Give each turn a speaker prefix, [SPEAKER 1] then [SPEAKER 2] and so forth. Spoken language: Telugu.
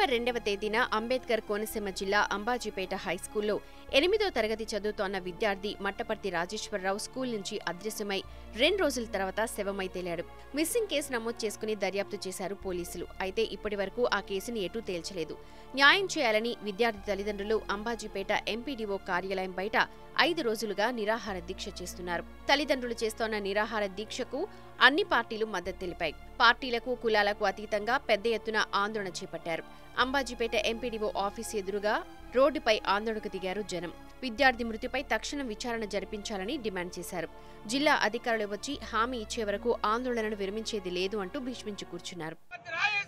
[SPEAKER 1] నవంబర్ రెండవ తేదీన అంబేద్కర్ కోనసీమ జిల్లా అంబాజీపేట హైస్కూల్లో ఎనిమిదో తరగతి చదువుతోన్న విద్యార్థి మట్టపర్తి రాజేశ్వరరావు స్కూల్ నుంచి అదృశ్యమై రెండు రోజుల తర్వాత శవమై తేలాడు మిస్సింగ్ కేసు నమోదు చేసుకుని దర్యాప్తు చేశారు పోలీసులు అయితే ఇప్పటి వరకు ఆ కేసుని ఎటూ తేల్చలేదు న్యాయం చేయాలని విద్యార్థి తల్లిదండ్రులు అంబాజీపేట ఎంపీడీఓ కార్యాలయం బయట ఐదు రోజులుగా నిరాహార దీక్ష చేస్తున్నారు తల్లిదండ్రులు చేస్తోన్న నిరాహార దీక్షకు అన్ని పార్టీలు మద్దతు తెలిపాయి పార్టీలకు కులాలకు అతీతంగా పెద్ద ఎత్తున ఆందోళన చేపట్టారు అంబాజీపేట ఎంపీడీఓ ఆఫీస్ ఎదురుగా రోడ్డుపై ఆందోళనకు దిగారు జనం విద్యార్థి మృతిపై తక్షణం విచారణ జరిపించాలని డిమాండ్ చేశారు జిల్లా అధికారులు వచ్చి హామీ ఇచ్చే వరకు ఆందోళనను విరమించేది లేదు అంటూ భీష్మించి కూర్చున్నారు
[SPEAKER 2] రాయ